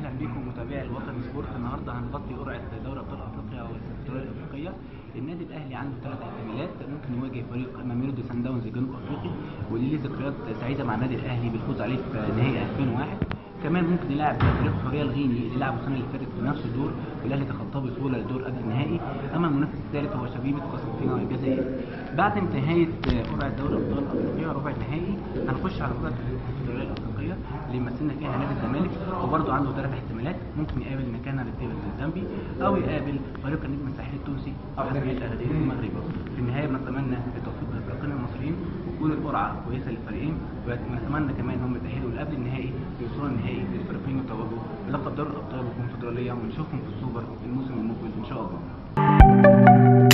اهلا بكم متابعي الوطن سبورت النهارده هنغطي قرعه دوري ابطال افريقيا والكونفدراليه الافريقيه النادي الاهلي عنده ثلاث احتمالات ممكن يواجه فريق ماميلودي سان داونز الجنوب افريقي واللي ليه ذكريات سعيده مع النادي الاهلي بالفوز عليه في نهائي 2001 كمان ممكن يلعب فريق حوريه الغيني اللي لعبه السنه اللي فاتت في نفس الدور والاهلي تخطاه بسهوله للدور قبل النهائي اما المنافس الثالث هو شبيبه قسنطينه الجزائري بعد نهايه قرعه دوري ابطال افريقيا ربع النهائي هنخش على قرعه الكونفدراليه الافريقيه اللي مثلنا فيها نادي الزمالك وبرده عنده ثلاث احتمالات ممكن يقابل مكانها للديفيد الزامبي او يقابل فريق النجم الساحلي التونسي او حسابيه الاغادير المغربي في النهايه بنتمنى التوفيق للفريقين المصريين وتكون القرعه كويسه للفريقين ونتمنى كمان انهم يتاهلوا قبل النهائي يوصلوا النهائي للفريقين يتوجوا بلقب دوري الابطال والكونفدراليه ونشوفهم في السوبر الموسم المقبل ان شاء الله